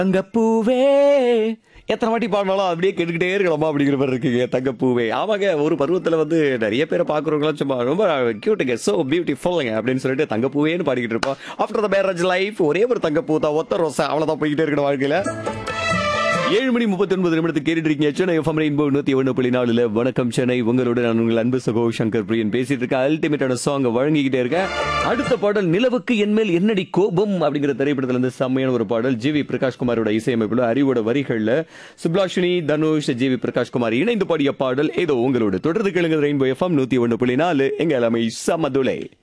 தங்கப்பூவே எத்தனை வாட்டி பாடினாலும் அப்படியே கேட்டுக்கிட்டே இருக்கலாமா அப்படிங்கிற மாதிரி இருக்குங்க தங்கப்பூவே ஆமாங்க ஒரு பருவத்துல வந்து நிறைய பேரை பாக்குறவங்களாம் சும்மா ரொம்ப கியூட்டுங்க சோ பியூட்டிஃபுல்லுங்க அப்படின்னு சொல்லிட்டு தங்கப்பூவேன்னு பாடிக்கிட்டு இருப்போம் ஆஃப்டர் த மேரேஜ் லைஃப் ஒரே ஒரு தங்கப்பூ தான் ஒத்த ரோசா அவ்வளவுதான் போய்கிட்டே இருக்கணும் வாழ்க்கையில ஏழு மணி முப்பத்தி ஒன்பது நிமிடத்துக்கு கேட்டுட்டு இருக்கீங்க சென்னை எஃப்எம் ரெயின்போ நூத்தி ஒன்று புள்ளி நாலுல வணக்கம் சென்னை உங்களோட நான் உங்கள் அன்பு சகோ சங்கர் பிரியன் பேசிட்டு இருக்கேன் அல்டிமேட்டான சாங் வழங்கிக்கிட்டே இருக்கேன் அடுத்த பாடல் நிலவுக்கு என்மேல் என்னடி கோபம் அப்படிங்கிற திரைப்படத்துல இருந்து செம்மையான ஒரு பாடல் ஜி வி பிரகாஷ்குமாரோட இசையமைப்புல அறிவோட வரிகள்ல சுப்லாஷினி தனுஷ் ஜி வி பிரகாஷ்குமார் இணைந்து பாடிய பாடல் ஏதோ உங்களோட தொடர்ந்து கேளுங்க ரெயின்போ எஃப்எம் நூத்தி ஒன்று புள்ளி நாலு எங்க எல்லாமே சமதுலை